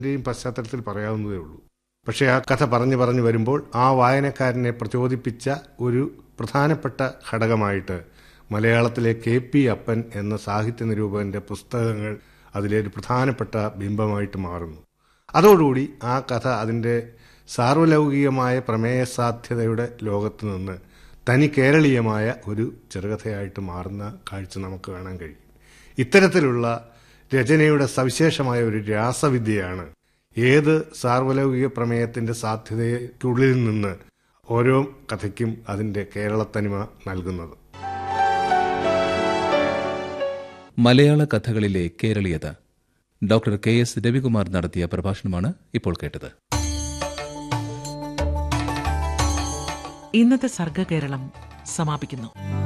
ന്റെയും പശ്ചാത്തലത്തിൽ പറയാവുന്നതേ ഉള്ളൂ പക്ഷേ ആ കഥ പറഞ്ഞു പറഞ്ഞു വരുമ്പോൾ ആ വായനക്കാരനെ പ്രചോദിപ്പിച്ച ഒരു പ്രധാനപ്പെട്ട ഘടകമായിട്ട് മലയാളത്തിലെ കെ പി അപ്പൻ എന്ന സാഹിത്യ നിരൂപകന്റെ പുസ്തകങ്ങൾ അതിലെ ഒരു പ്രധാനപ്പെട്ട ബിംബമായിട്ട് മാറുന്നു അതോടുകൂടി ആ കഥ അതിൻ്റെ സാർവലൗകികമായ പ്രമേയ സാധ്യതയുടെ ലോകത്ത് നിന്ന് തനി കേരളീയമായ ഒരു ചെറുകഥയായിട്ട് മാറുന്ന കാഴ്ച നമുക്ക് കാണാൻ കഴിയും ഇത്തരത്തിലുള്ള രചനയുടെ സവിശേഷമായ ഒരു രാസവിദ്യയാണ് ഏത് സാർവലൗകിക പ്രമേയത്തിന്റെ സാധ്യതയ്ക്കുള്ളിൽ നിന്ന് ഓരോ കഥയ്ക്കും അതിന്റെ കേരളത്തനിമ നൽകുന്നത് മലയാള കഥകളിലെ കേരളീയത ഡോക്ടർ കെ എസ് രവികുമാർ നടത്തിയ പ്രഭാഷണമാണ് ഇപ്പോൾ കേട്ടത് ഇന്നത്തെ സർഗകേരളം സമാപിക്കുന്നു